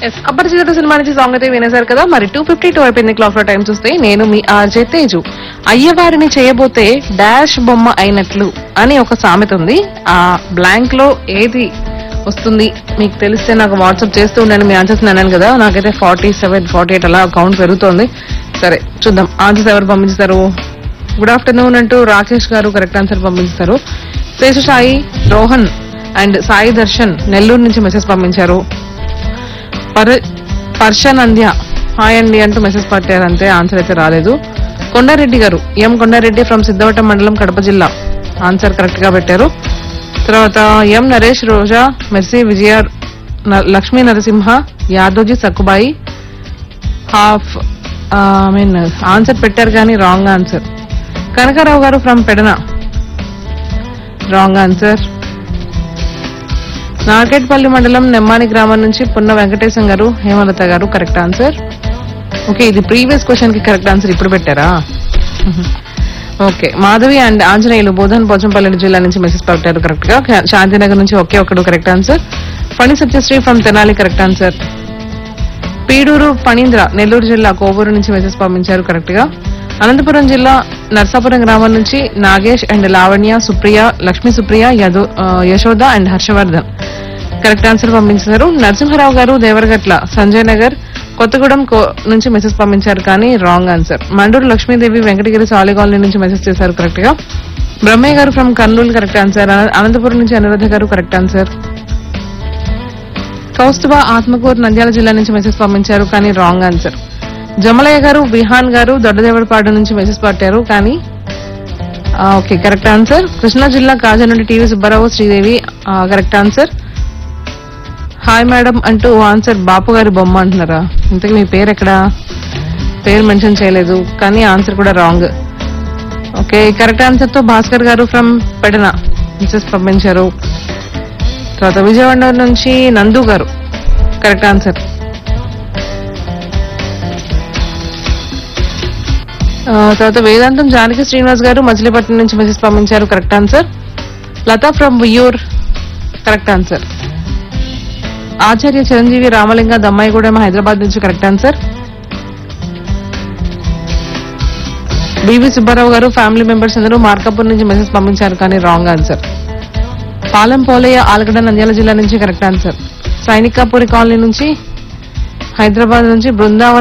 yes అపరిచిత cinema నుంచి song అయితే వినేశారు కదా మరి టూ ఫిఫ్టీ టూ అయిపోయింది క్లాక్ లో టైం చూస్తే నేను మీ ఆర్జే తేజు అయ్యవారిని చేయబోతే డాష్ బొమ్మ అయినట్లు అని ఒక సామెత ఉంది ఆ బ్లాంక్ లో ఏది వస్తుంది మీకు తెలిస్తే నాకు వాట్సాప్ చేస్తూ ఉండండి మీ ఆన్సర్స్ అన్నాను కదా నాకైతే ఫార్టీ సెవెన్ ఫార్టీ ఎయిట్ అలా కౌంట్ పెరుగుతోంది సరే చూద్దాం ఆన్సర్స్ ఎవరు పంపించారు గుడ్ ఆఫ్టర్నూన్ అంటూ రాకేష్ గారు కరెక్ట్ ఆన్సర్ పంపించారు శేష సాయి రోహన్ అండ్ సాయి దర్శన్ నెల్లూరు నుంచి మెసేజ్ పంపించారు పర్ పర్షనంద్య హాయ్ అండి అంటూ మెసేజ్ పట్టారు అంతే ఆన్సర్ అయితే రాలేదు కొండారెడ్డి గారు ఎం కొండారెడ్డి ఫ్రమ్ సిద్ధవటం మండలం కడప జిల్లా ఆన్సర్ కరెక్ట్ గా పెట్టారు తర్వాత ఎం నరేష్ రోజా మెర్సీ విజయ న- Lakshmi Narasimha Yadavji Sakkubai half I mean answer పెట్టారు కానీ wrong answer Kanakarao garu from Pedana wrong answer Narketpally మండలం నెమ్మాని గ్రామం నుంచి Punna Venkatesham garu Hemalatha garu correct answer okay ఇది ప్రీవియస్ క్వశ్చన్ కి కరెక్ట్ ఆన్సర్ ఇప్పుడు పెట్టారా ఓకే మాధవి అండ్ ఆంజనేయులు బోధన్ పోచంపల్లి జిల్లా నుంచి మెసేజ్ పెట్టారు కరెక్ట్ గా శాంతినగర్ నుంచి ఒకే ఒకడు correct answer Phani Satyasri from Tenali correct answer Peeduru Phanindra Nellore జిల్లా కోవూరు నుంచి మెసేజ్ పంపించారు కరెక్ట్ గా అనంతపురం జిల్లా నర్సాపురం గ్రామం నుంచి నాగేష్ అండ్ లావణ్య సుప్రియ లక్ష్మీ సుప్రియ యదు ఆ, Yashoda and Harshavardhan correct answer పంపించారు నరసింహారావు గారు దేవరగట్ల సంజయ్ నగర్ కొత్తగూడెం కో- నుంచి మెసేజ్ పంపించారు కానీ wrong answer Manduru Lakshmidevi Venkatagiri Sali colony నుంచి మెసేజ్ చేశారు కరెక్ట్ గా బ్రహ్మయ్య గారు ఫ్రమ్ కర్నూలు కరెక్ట్ ఆన్సర్ అన- అనంతపురం నుంచి అనురాధ గారు కరెక్ట్ ఆన్సర్ కౌస్తుభ ఆత్మకూరు నంద్యాల జిల్లా నుంచి మెసేజ్ పంపించారు కానీ రాంగ్ ఆన్సర్ జమలయ్య గారు విహాన్ గారు దొడ్డదేవడపాడు నుంచి మెసేజ్ పట్టారు కానీ ఆ, ఓకే కరెక్ట్ ఆన్సర్ కృష్ణా జిల్లా కాజా నుండి టీవీ సుబ్బారావు శ్రీదేవి ఆ, కరెక్ట్ ఆన్సర్ హాయ్ మేడం అంటూ ఆన్సర్ బాపు గారి బొమ్మ అంటున్నారా ఇంతకీ మీ పేరు ఎక్కడ పేరు మెన్షన్ చేయలేదు కానీ ఆన్సర్ కూడా రాంగ్ ఓకే కరెక్ట్ ఆన్సర్ తో భాస్కర్ గారు ఫ్రమ్ పెడన మెసేజ్ పంపించారు తర్వాత విజయవాడ నుంచి నందు గారు కరెక్ట్ ఆన్సర్ ఆ, తర్వాత వేదాంతం జానకి శ్రీనివాస్ గారు మచిలీపట్నం నుంచి మెసేజ్ పంపించారు correct answer Latha from Uyyur correct answer Acharya Chiranjeevi Ramalinga Dammaigudem Hyderabad నుంచి కరెక్ట్ ఆన్సర్ బివి సుబ్బారావు గారు ఫ్యామిలీ మెంబర్స్ అందరూ మార్కాపూర్ నుంచి మెసేజ్ పంపించారు కానీ రాంగ్ ఆన్సర్ పాలెం పోలయ్య ఆలగడ్డ నంద్యాల జిల్లా నుంచి కరెక్ట్ ఆన్సర్ సైనికాపురి కాలనీ నుంచి హైదరాబాద్ నుంచి బృందావనం